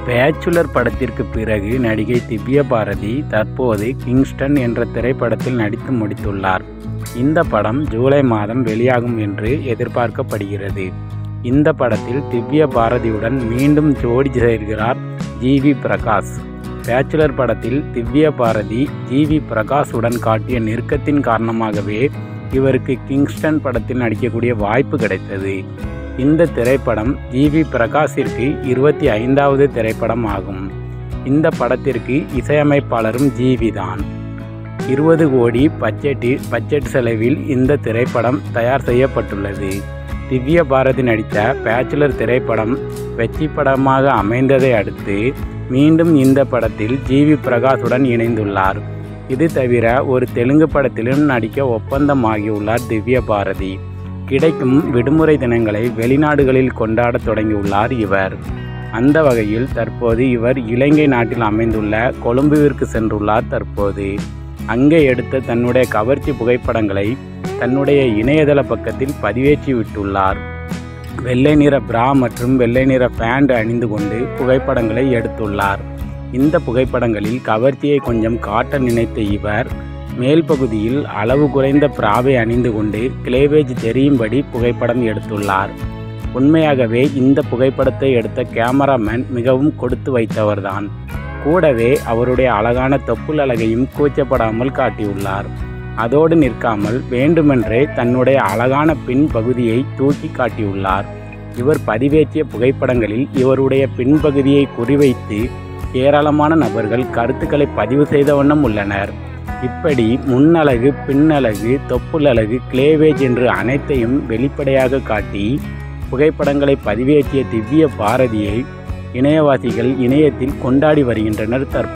bachelor படத்திற்கு பிறகு நடிகை திவ்யா பாரதி தற்போது கிங்ஸ்டன் என்ற திரைப்படத்தில் நடித்து முடித்துள்ளார் இந்த படம் ஜூலை மாதம் வெளியாகும் என்று எதிர்பார்க்கப்படுகிறது இந்த படத்தில் திவ்யா பாரதியுடன் மீண்டும் ஜோடி சேர்கிறார் ஜிவி பிரகாஷ் பேச்சுலர் படத்தில் திவ்யா பாரதி ஜிவி பிரகாஷுடன் காட்டிய நெருக்கத்தின் காரணமாகவே இவருக்கு கிங்ஸ்டன் படத்தில் நடிக்கக்கூடிய வாய்ப்பு கிடைத்தது இந்த திரைப்படம் ஜிவி பிரகாஷிற்கு இருபத்தி ஐந்தாவது திரைப்படம் ஆகும் இந்த படத்திற்கு இசையமைப்பாளரும் ஜிவி தான் இருபது கோடி பட்ஜெட்டு பட்ஜெட் செலவில் இந்த திரைப்படம் தயார் செய்யப்பட்டுள்ளது திவ்ய பாரதி நடித்த பேச்சுலர் திரைப்படம் வெற்றி படமாக அமைந்ததை அடுத்து மீண்டும் இந்த படத்தில் ஜிவி பிரகாஷுடன் இணைந்துள்ளார் இது தவிர ஒரு தெலுங்கு படத்திலும் நடிக்க ஒப்பந்தமாகியுள்ளார் திவ்ய பாரதி கிடைக்கும் விடுமுறை தினங்களை வெளிநாடுகளில் கொண்டாடத் தொடங்கியுள்ளார் இவர் அந்த வகையில் தற்போது இவர் இலங்கை நாட்டில் அமைந்துள்ள கொழும்புவிற்கு சென்றுள்ளார் தற்போது அங்கே எடுத்த தன்னுடைய கவர்ச்சி புகைப்படங்களை தன்னுடைய இணையதள பக்கத்தில் பதிவேற்றி விட்டுள்ளார் வெள்ளை நிற பிரா மற்றும் வெள்ளை நிற பேண்ட் அணிந்து கொண்டு புகைப்படங்களை எடுத்துள்ளார் இந்த புகைப்படங்களில் கவர்ச்சியை கொஞ்சம் காட்ட நினைத்த இவர் மேல் பகுதியில் அளவு குறைந்த பிராவை அணிந்து கொண்டு கிளேவேஜ் தெரியும்படி புகைப்படம் எடுத்துள்ளார் உண்மையாகவே இந்த புகைப்படத்தை எடுத்த கேமராமேன் மிகவும் கொடுத்து வைத்தவர்தான் கூடவே அவருடைய அழகான தொப்புள் அழகையும் கூச்சப்படாமல் காட்டியுள்ளார் அதோடு நிற்காமல் வேண்டுமென்றே தன்னுடைய அழகான பின் பகுதியை தூக்கி காட்டியுள்ளார் இவர் பதிவேற்றிய புகைப்படங்களில் இவருடைய பின்பகுதியை குறிவைத்து ஏராளமான நபர்கள் கருத்துக்களை பதிவு செய்த வண்ணம் உள்ளனர் இப்படி முன்னழகு பின்னழகு தொப்புளழகு கிளேவேஜ் என்று அனைத்தையும் வெளிப்படையாக காட்டி புகைப்படங்களை பதிவேற்றிய திவ்ய பாரதியை இணையவாசிகள் இணையத்தில் கொண்டாடி வருகின்றனர் தற்போது